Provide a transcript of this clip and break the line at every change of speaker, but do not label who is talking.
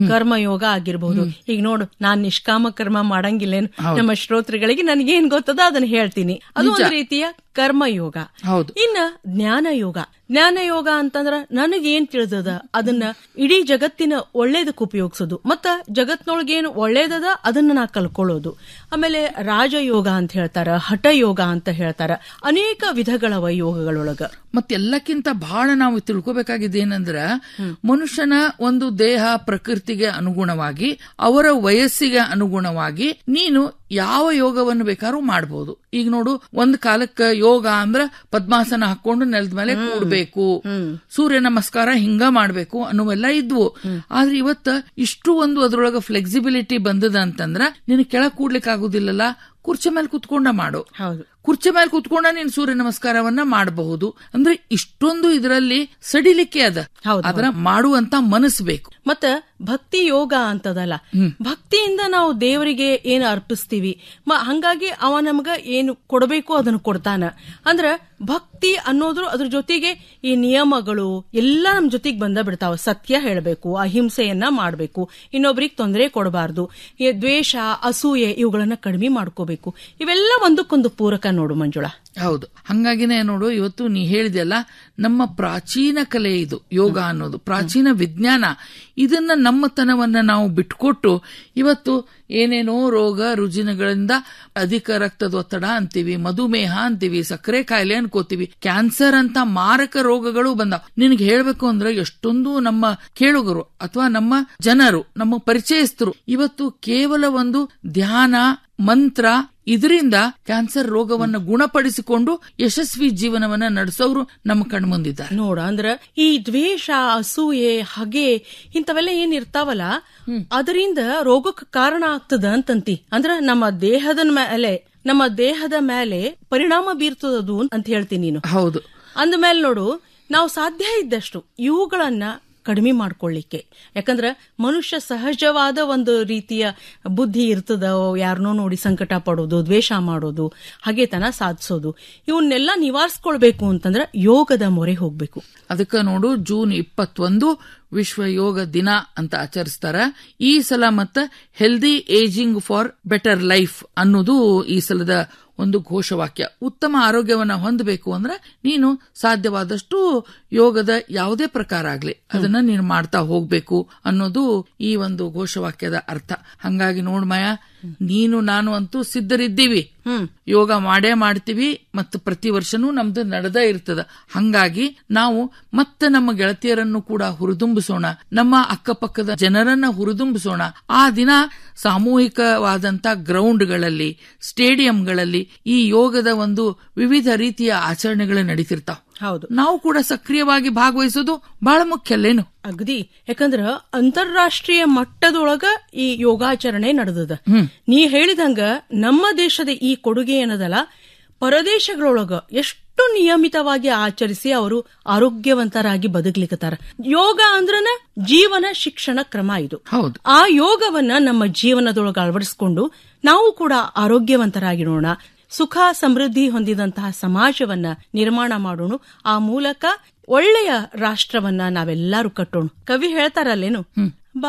ಕರ್ಮಯೋಗ ಆಗಿರ್ಬಹುದು ಈಗ ನೋಡು ನಾನ್ ನಿಷ್ಕಾಮ ಕರ್ಮ ಮಾಡಂಗಿಲ್ಲೇನು ನಮ್ಮ ಶ್ರೋತೃಗಳಿಗೆ ನನಗೇನ್ ಗೊತ್ತದ ಅದನ್ನ ಹೇಳ್ತೀನಿ ಅದು ಒಂದು ರೀತಿಯ ಕರ್ಮಯೋಗ
ಹೌದು
ಇನ್ನ ಜ್ಞಾನ ಯೋಗ ಜ್ಞಾನ ಯೋಗ ಅಂತಂದ್ರ ನನಗೇನ್ ತಿಳಿದದ ಅದನ್ನ ಇಡೀ ಜಗತ್ತಿನ ಒಳ್ಳೇದಕ್ಕೆ ಉಪಯೋಗಿಸೋದು ಮತ್ತ ಜಗತ್ನೊಳಗೇನು ಒಳ್ಳೇದದ ಅದನ್ನ ನಾ ಕಲ್ಕೊಳ್ಳೋದು ಆಮೇಲೆ ರಾಜಯೋಗ ಅಂತ ಹೇಳ್ತಾರ ಹಠ ಯೋಗ ಅಂತ ಹೇಳ್ತಾರ ಅನೇಕ ವಿಧಗಳವ ಯೋಗಗಳೊಳಗ
ಮತ್ತೆಲ್ಲಕ್ಕಿಂತ ಬಹಳ ನಾವು ತಿಳ್ಕೊಬೇಕಾಗಿದ್ದು ಏನಂದ್ರ ಮನುಷ್ಯನ ಒಂದು ದೇಹ ಪ್ರಕೃತಿಗೆ ಅನುಗುಣವಾಗಿ ಅವರ ವಯಸ್ಸಿಗೆ ಅನುಗುಣವಾಗಿ ನೀನು ಯಾವ ಯೋಗವನ್ನು ಬೇಕಾದ್ರೂ ಮಾಡಬಹುದು ಈಗ ನೋಡು ಒಂದ್ ಕಾಲಕ್ಕ ಯೋಗ ಅಂದ್ರ ಪದ್ಮಾಸನ ಹಾಕೊಂಡು ನೆಲದ ಮೇಲೆ ಕೂಡ್ಬೇಕು ಸೂರ್ಯ ನಮಸ್ಕಾರ ಹಿಂಗ ಮಾಡ್ಬೇಕು ಅನ್ನುವೆಲ್ಲ ಇದ್ವು ಆದ್ರೆ ಇವತ್ತ ಇಷ್ಟು ಒಂದು ಅದ್ರೊಳಗ ಫ್ಲೆಕ್ಸಿಬಿಲಿಟಿ ಬಂದದ ಅಂತಂದ್ರ ನಿನ್ ಕೆಳಗ್ ಕೂಡ್ಲಿಕ್ಕೆ ಆಗುದಿಲ್ಲಲ್ಲ ಕುರ್ಚಿ ಮೇಲೆ ಕುತ್ಕೊಂಡ ಮಾಡು
ಹೌದು
ಕುರ್ಚಿ ಮೇಲೆ ಕುತ್ಕೊಂಡ ನೀನ್ ಸೂರ್ಯ ನಮಸ್ಕಾರವನ್ನ ಮಾಡಬಹುದು ಅಂದ್ರೆ ಇಷ್ಟೊಂದು ಇದರಲ್ಲಿ ಸಡಿಲಿಕ್ಕೆ ಅದ
ಹೌದು,
ಅದರ ಮಾಡುವಂತ ಮನಸ್ಸು ಬೇಕು
ಮತ್ತ ಭಕ್ತಿ ಯೋಗ ಅಂತದಲ್ಲ ಭಕ್ತಿಯಿಂದ ನಾವು ದೇವರಿಗೆ ಏನು ಅರ್ಪಿಸ್ತೀವಿ ಮ- ಹಂಗಾಗಿ ಅವ ನಮಗ ಏನು ಕೊಡಬೇಕು ಅದನ್ನ ಕೊಡ್ತಾನ ಅಂದ್ರ ಭಕ್ತಿ ಅನ್ನೋದ್ರು ಅದ್ರ ಜೊತೆಗೆ ಈ ನಿಯಮಗಳು ಎಲ್ಲ ನಮ್ ಜೊತೆಗೆ ಬಂದ ಬಿಡ್ತಾವ ಸತ್ಯ ಹೇಳಬೇಕು ಅಹಿಂಸೆಯನ್ನ ಮಾಡಬೇಕು ಇನ್ನೊಬ್ರಿಗೆ ತೊಂದರೆ ಕೊಡಬಾರ್ದು ಈ ದ್ವೇಷ ಅಸೂಯೆ ಇವುಗಳನ್ನ ಕಡಿಮೆ ಮಾಡ್ಕೋಬೇಕು ಇವೆಲ್ಲ ಒಂದಕ್ಕೊಂದು ಪೂರಕ ನೋಡು ಮಂಜುಳಾ
ಹೌದು ಹಂಗಾಗಿನೇ ನೋಡು ಇವತ್ತು ನೀ ಹೇಳಿದೆಲ್ಲ ನಮ್ಮ ಪ್ರಾಚೀನ ಕಲೆ ಇದು ಯೋಗ ಅನ್ನೋದು ಪ್ರಾಚೀನ ವಿಜ್ಞಾನ ಇದನ್ನ ನಮ್ಮತನವನ್ನ ನಾವು ಬಿಟ್ಕೊಟ್ಟು ಇವತ್ತು ಏನೇನೋ ರೋಗ ರುಜಿನಗಳಿಂದ ಅಧಿಕ ರಕ್ತದೊತ್ತಡ ಅಂತೀವಿ ಮಧುಮೇಹ ಅಂತೀವಿ ಸಕ್ಕರೆ ಕಾಯಿಲೆ ಅನ್ಕೋತೀವಿ ಕ್ಯಾನ್ಸರ್ ಅಂತ ಮಾರಕ ರೋಗಗಳು ಬಂದಾವ ನಿನಗೆ ಹೇಳ್ಬೇಕು ಅಂದ್ರೆ ಎಷ್ಟೊಂದು ನಮ್ಮ ಕೇಳುಗರು ಅಥವಾ ನಮ್ಮ ಜನರು ನಮ್ಮ ಪರಿಚಯಸ್ಥರು ಇವತ್ತು ಕೇವಲ ಒಂದು ಧ್ಯಾನ ಮಂತ್ರ ಇದರಿಂದ ಕ್ಯಾನ್ಸರ್ ರೋಗವನ್ನು ಗುಣಪಡಿಸಿಕೊಂಡು ಯಶಸ್ವಿ ಜೀವನವನ್ನ ನಡೆಸೋರು ನಮ್ಮ ಕಣ್ಮುಂದಿದ್ದಾರೆ
ನೋಡ ಅಂದ್ರ ಈ ದ್ವೇಷ ಅಸೂಯೆ ಹಗೆ ಇಂಥವೆಲ್ಲ ಏನ್ ಇರ್ತಾವಲ್ಲ ಅದರಿಂದ ರೋಗಕ್ಕೆ ಕಾರಣ ಆಗ್ತದ ಅಂತಂತಿ ಅಂದ್ರ ನಮ್ಮ ದೇಹದ ಮೇಲೆ ನಮ್ಮ ದೇಹದ ಮೇಲೆ ಪರಿಣಾಮ ಬೀರ್ತದದು ಅಂತ ಹೇಳ್ತೀನಿ ನೀನು
ಹೌದು
ಅಂದಮೇಲೆ ನೋಡು ನಾವು ಸಾಧ್ಯ ಇದ್ದಷ್ಟು ಇವುಗಳನ್ನ ಕಡಿಮೆ ಮಾಡ್ಕೊಳ್ಳಿಕ್ಕೆ ಯಾಕಂದ್ರ ಮನುಷ್ಯ ಸಹಜವಾದ ಒಂದು ರೀತಿಯ ಬುದ್ಧಿ ಇರ್ತದ ಯಾರನ್ನೋ ನೋಡಿ ಸಂಕಟ ಪಡೋದು ದ್ವೇಷ ಮಾಡೋದು ಹಾಗೆತನ ಸಾಧಿಸೋದು ಇವನ್ನೆಲ್ಲ ನಿವಾರಿಸ್ಕೊಳ್ಬೇಕು ಅಂತಂದ್ರ ಯೋಗದ ಮೊರೆ ಹೋಗ್ಬೇಕು
ಅದಕ್ಕೆ ನೋಡು ಜೂನ್ ಇಪ್ಪತ್ತೊಂದು ವಿಶ್ವ ಯೋಗ ದಿನ ಅಂತ ಆಚರಿಸ್ತಾರ ಈ ಸಲ ಮತ್ತ healthy ageing for better life ಅನ್ನೋದು ಈ ಸಲದ ಒಂದು ಘೋಷವಾಕ್ಯ ಉತ್ತಮ ಆರೋಗ್ಯವನ್ನ ಹೊಂದಬೇಕು ಅಂದ್ರೆ ನೀನು ಸಾಧ್ಯವಾದಷ್ಟು ಯೋಗದ ಯಾವುದೇ ಪ್ರಕಾರ ಆಗ್ಲಿ ಅದನ್ನ ನೀನು ಮಾಡ್ತಾ ಹೋಗ್ಬೇಕು ಅನ್ನೋದು ಈ ಒಂದು ಘೋಷವಾಕ್ಯದ ಅರ್ಥ ಹಂಗಾಗಿ ನೋಡ್ಮಯ ನೀನು ನಾನು ಅಂತೂ ಸಿದ್ಧರಿದ್ದೀವಿ ಯೋಗ ಮಾಡೇ ಮಾಡ್ತೀವಿ ಮತ್ತು ಪ್ರತಿ ವರ್ಷನೂ ನಮ್ದು ನಡೆದೇ ಇರ್ತದ ಹಂಗಾಗಿ ನಾವು ಮತ್ತೆ ನಮ್ಮ ಗೆಳತಿಯರನ್ನು ಕೂಡ ಹುರಿದುಂಬಿಸೋಣ ನಮ್ಮ ಅಕ್ಕಪಕ್ಕದ ಜನರನ್ನ ಹುರಿದುಂಬಿಸೋಣ ಆ ದಿನ ಸಾಮೂಹಿಕವಾದಂತ ಗ್ರೌಂಡ್ಗಳಲ್ಲಿ ಸ್ಟೇಡಿಯಂಗಳಲ್ಲಿ ಈ ಯೋಗದ ಒಂದು ವಿವಿಧ ರೀತಿಯ ಆಚರಣೆಗಳು ನಡೀತಿರ್ತಾವ
ಹೌದು
ನಾವು ಕೂಡ ಸಕ್ರಿಯವಾಗಿ ಭಾಗವಹಿಸೋದು ಬಹಳ ಮುಖ್ಯ ಅಲ್ಲೇನು
ಅಗದಿ ಯಾಕಂದ್ರ ಅಂತಾರಾಷ್ಟ್ರೀಯ ಮಟ್ಟದೊಳಗ ಈ ಯೋಗಾಚರಣೆ ನಡೆದದ ನೀ ಹೇಳಿದಂಗ ನಮ್ಮ ದೇಶದ ಈ ಕೊಡುಗೆ ಏನದಲ್ಲ ಪರದೇಶಗಳೊಳಗ ಎಷ್ಟು ನಿಯಮಿತವಾಗಿ ಆಚರಿಸಿ ಅವರು ಆರೋಗ್ಯವಂತರಾಗಿ ಬದುಕ್ಲಿಕ್ಕತ್ತಾರ ಯೋಗ ಅಂದ್ರನ ಜೀವನ ಶಿಕ್ಷಣ ಕ್ರಮ ಇದು
ಹೌದು
ಆ ಯೋಗವನ್ನ ನಮ್ಮ ಜೀವನದೊಳಗ ಅಳವಡಿಸಿಕೊಂಡು ನಾವು ಕೂಡ ಆರೋಗ್ಯವಂತರಾಗಿರೋಣ ಸುಖ ಸಮೃದ್ಧಿ ಹೊಂದಿದಂತಹ ಸಮಾಜವನ್ನ ನಿರ್ಮಾಣ ಮಾಡೋಣ ಆ ಮೂಲಕ ಒಳ್ಳೆಯ ರಾಷ್ಟ್ರವನ್ನ ನಾವೆಲ್ಲರೂ ಕಟ್ಟೋಣ ಕವಿ ಹೇಳ್ತಾರಲ್ಲೇನು